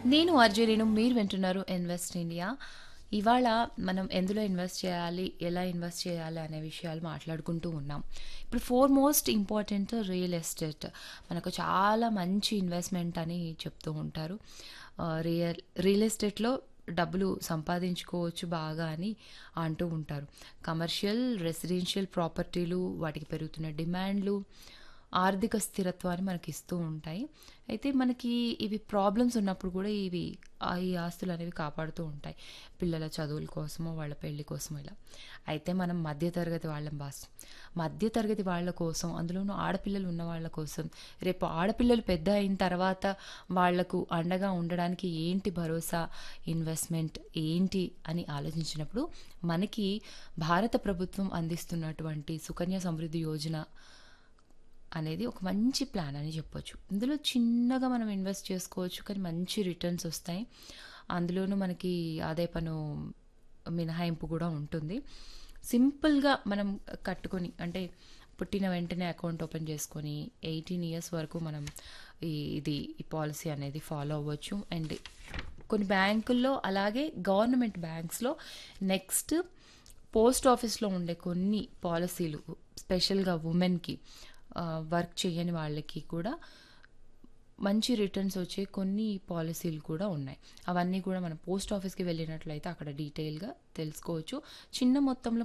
నేను ఆర్జే రేణు మీరు వింటున్నారు ఇన్వెస్ట్ ఇండియా ఇవాళ మనం ఎందులో ఇన్వెస్ట్ చేయాలి ఎలా ఇన్వెస్ట్ చేయాలి అనే విషయాలు మాట్లాడుకుంటూ ఉన్నాం ఇప్పుడు four most important real estate మనకు చాలా మంచి ఇన్వెస్ట్మెంట్ అని చెప్తూ ఉంటారు ఆ, రియల్ రియల్ ఎస్టేట్లో డబ్బులు సంపాదించుకోవచ్చు బాగా అని అంటూ ఉంటారు కమర్షియల్ రెసిడెన్షియల్ ప్రాపర్టీలు వాటికి పెరుగుతున్న డిమాండ్లు ఆర్థిక స్థిరత్వాన్ని మనకి ఇస్తూ ఉంటాయి అయితే మనకి ఇవి ప్రాబ్లమ్స్ ఉన్నప్పుడు కూడా ఇవి ఆ ఈ ఆస్తులు అనేవి కాపాడుతూ ఉంటాయి పిల్లల చదువుల కోసమో వాళ్ళ పెళ్లి కోసమో ఇలా అయితే మనం మధ్యతరగతి వాళ్ళం బాస్ మధ్యతరగతి వాళ్ళ కోసం అందులోనూ ఆడపిల్లలు ఉన్న వాళ్ళ కోసం రేపు ఆడపిల్లలు పెద్ద అయిన తర్వాత వాళ్లకు అండగా ఉండడానికి ఏంటి భరోసా ఇన్వెస్ట్మెంట్ ఏంటి అని ఆలోచించినప్పుడు మనకి భారత ప్రభుత్వం అందిస్తున్నటువంటి సుకన్య సమృద్ధి యోజన అనేది ఒక మంచి ప్లాన్ అని చెప్పొచ్చు ఇందులో చిన్నగా మనం ఇన్వెస్ట్ చేసుకోవచ్చు కానీ మంచి రిటర్న్స్ వస్తాయి అందులోనూ మనకి ఆదాయ పన్ను మినహాయింపు కూడా ఉంటుంది సింపుల్గా మనం కట్టుకొని అంటే పుట్టిన వెంటనే అకౌంట్ ఓపెన్ చేసుకొని ఎయిటీన్ ఇయర్స్ వరకు మనం ఈ ఇది ఈ పాలసీ అనేది ఫాలో అవ్వచ్చు అండ్ కొన్ని బ్యాంకుల్లో అలాగే గవర్నమెంట్ బ్యాంక్స్లో నెక్స్ట్ పోస్ట్ ఆఫీస్లో ఉండే కొన్ని పాలసీలు స్పెషల్గా ఉమెన్కి వర్క్ చేయని వాళ్ళకి కూడా మంచి రిటర్న్స్ వచ్చే కొన్ని పాలసీలు కూడా ఉన్నాయి అవన్నీ కూడా మనం పోస్ట్ ఆఫీస్కి వెళ్ళినట్లయితే అక్కడ డీటెయిల్గా తెలుసుకోవచ్చు చిన్న మొత్తంలో